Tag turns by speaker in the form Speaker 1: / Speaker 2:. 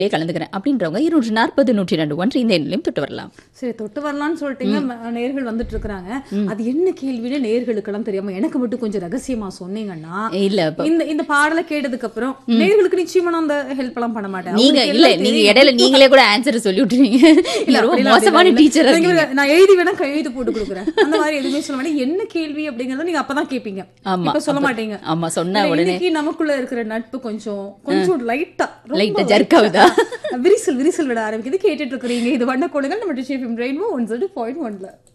Speaker 1: கலந்துக்கிறேன் அப்படின்றவங்க இருநூற்றி நாற்பது நூற்றி ரெண்டு ஒன்று இந்த எண்ணிலையும் தொட்டு வரலாம்
Speaker 2: சரி தொட்டு வரலாம்னு சொல்லிட்டீங்க ம- நேர்கள் வந்துட்டு இருக்கிறாங்க அது என்ன கேள்வின்னு நேர்களுக்கெல்லாம் தெரியாம எனக்கு மட்டும் கொஞ்சம் ரகசியமா சொன்னீங்கன்னா
Speaker 1: இல்ல இப்ப
Speaker 2: இந்த இந்த பாடலை கேட்டதுக்கு அப்புறம் நேர்களுக்கு நிச்சயமா நான் அந்த ஹெல்ப் எல்லாம் பண்ண மாட்டேன்
Speaker 1: நீங்க
Speaker 2: அவங்களுக்கு
Speaker 1: இல்ல
Speaker 2: எல்லாம்
Speaker 1: நீங்க
Speaker 2: தெரியும்.
Speaker 1: இடையில நீங்களே கூட ஆன்சர் சொல்லி விட்டுறீங்க
Speaker 2: இல்ல,
Speaker 1: ரொம்ப
Speaker 2: அப்படிலாம்
Speaker 1: மோசமான
Speaker 2: அப்படிலாம்
Speaker 1: டீச்சர்
Speaker 2: இல்ல. நீங்க நான் எழுதி வேணா கையெழுத்து போட்டு கொடுக்குறேன் அந்த மாதிரி எதுவுமே சொல்ல மாட்டேன் என்ன கேள்வி அப்படிங்கறத நீங்க அப்பதான் கேப்பீங்க
Speaker 1: ஆமா,
Speaker 2: இப்ப சொல்ல
Speaker 1: அப்ப-
Speaker 2: மாட்டீங்க
Speaker 1: ஆமா சொன்ன
Speaker 2: இல்ல,
Speaker 1: உடனே
Speaker 2: இன்னைக்கு நமக்குள்ள இருக்கிற நட்பு கொஞ்சம் கொஞ்சம் லைட்டா
Speaker 1: லைட்டா jerk ஆகுதா?
Speaker 2: விரிசல் விரிசல் விட ஆரம்பிக்குது கேட்டுட்டு இருக்கிறீங்க இது வண்ண கோடுகள் நம்ம டிஷேஃபிம் ரெயின்போ ஒன் பாயிண்ட் ஒன்ல